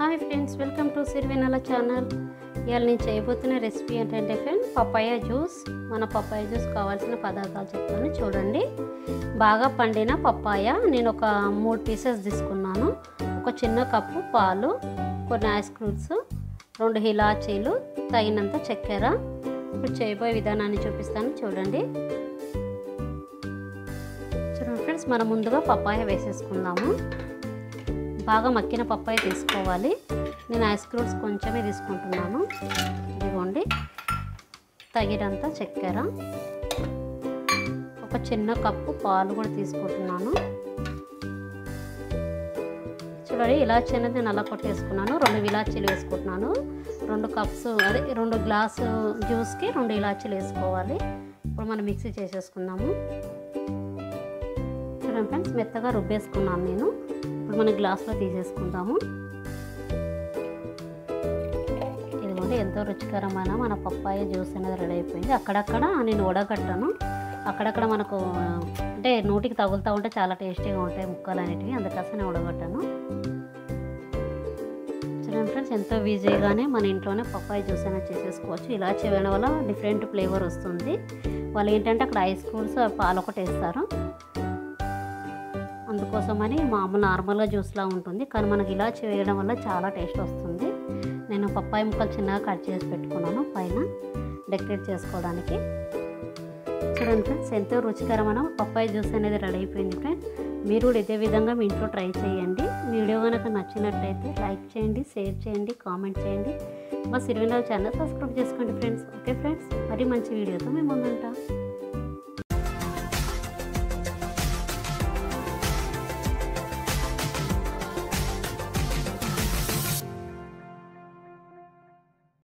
hi friends welcome to Sirivennela channel ఇవాళ నేను చేయబోతున్న రెసిపీ ఏంటంటే ఫ్రెండ్ పపాయ జ్యూస్ మన పపాయ జ్యూస్ కావాల్సిన పదార్థాలు చెప్తాను చూడండి బాగా పండిన పపాయ నేను ఒక మూడు పీసెస్ తీసుకున్నాను ఒక చిన్న కప్పు పాలు కొన్ని ఐస్ క్రూట్స్ రెండు ఇలాచీలు తగినంత చక్కెర ఇప్పుడు చేయబోయే విధానాన్ని చూపిస్తాను చూడండి చూడండి ఫ్రెండ్స్ మనం ముందుగా పపాయ వేసేసుకుందాము బాగా మక్కిన పప్పాయ తీసుకోవాలి నేను ఐస్ క్రూట్స్ కొంచెమే తీసుకుంటున్నాను ఇదిగోండి తగినంత చక్కెర ఒక చిన్న కప్పు పాలు కూడా తీసుకుంటున్నాను చూడండి ఇలాచీ అనేది నేను అలా కొట్టేసుకున్నాను రెండు ఇలాచీలు వేసుకుంటున్నాను రెండు కప్స్ అదే రెండు గ్లాసు జ్యూస్కి రెండు ఇలాచీలు వేసుకోవాలి ఇప్పుడు మనం మిక్సీ చేసేసుకుందాము చూడండి ఫ్రెండ్స్ మెత్తగా రుబ్బేసుకున్నాను నేను ఇప్పుడు మనం గ్లాస్లో తీసేసుకుందాము ఇదిగోండి ఎంతో రుచికరమైన మన పప్పాయ జ్యూస్ అనేది రెడీ అయిపోయింది అక్కడక్కడ నేను వడగట్టాను అక్కడక్కడ మనకు అంటే నోటికి తగులుతూ ఉంటే చాలా టేస్టీగా ఉంటాయి ముక్కలు అనేటివి అందుకోసం నేను ఉడగొట్టాను చూడండి ఫ్రెండ్స్ ఎంతో ఈజీగానే మన ఇంట్లోనే పప్పాయ జ్యూస్ అనేది చేసేసుకోవచ్చు ఇలా చేయడం వల్ల డిఫరెంట్ ఫ్లేవర్ వస్తుంది వాళ్ళు ఏంటంటే అక్కడ ఐస్ క్రీమ్స్ పాలు ఒకటి వేస్తారు అందుకోసమని మామూలు నార్మల్గా జ్యూస్లా ఉంటుంది కానీ మనకి ఇలా చేయడం వల్ల చాలా టేస్ట్ వస్తుంది నేను పప్పాయ ముక్కలు చిన్నగా కట్ చేసి పెట్టుకున్నాను పైన డెకరేట్ చేసుకోవడానికి చూడండి ఫ్రెండ్స్ ఎంతో రుచికరమైన పప్పాయ జ్యూస్ అనేది రెడీ అయిపోయింది ఫ్రెండ్స్ మీరు కూడా ఇదే విధంగా మీ ఇంట్లో ట్రై చేయండి వీడియో కనుక నచ్చినట్టయితే లైక్ చేయండి షేర్ చేయండి కామెంట్ చేయండి మా సిరివినల్ ఛానల్ సబ్స్క్రైబ్ చేసుకోండి ఫ్రెండ్స్ ఓకే ఫ్రెండ్స్ మరి మంచి వీడియోతో మేము ముందుంటాం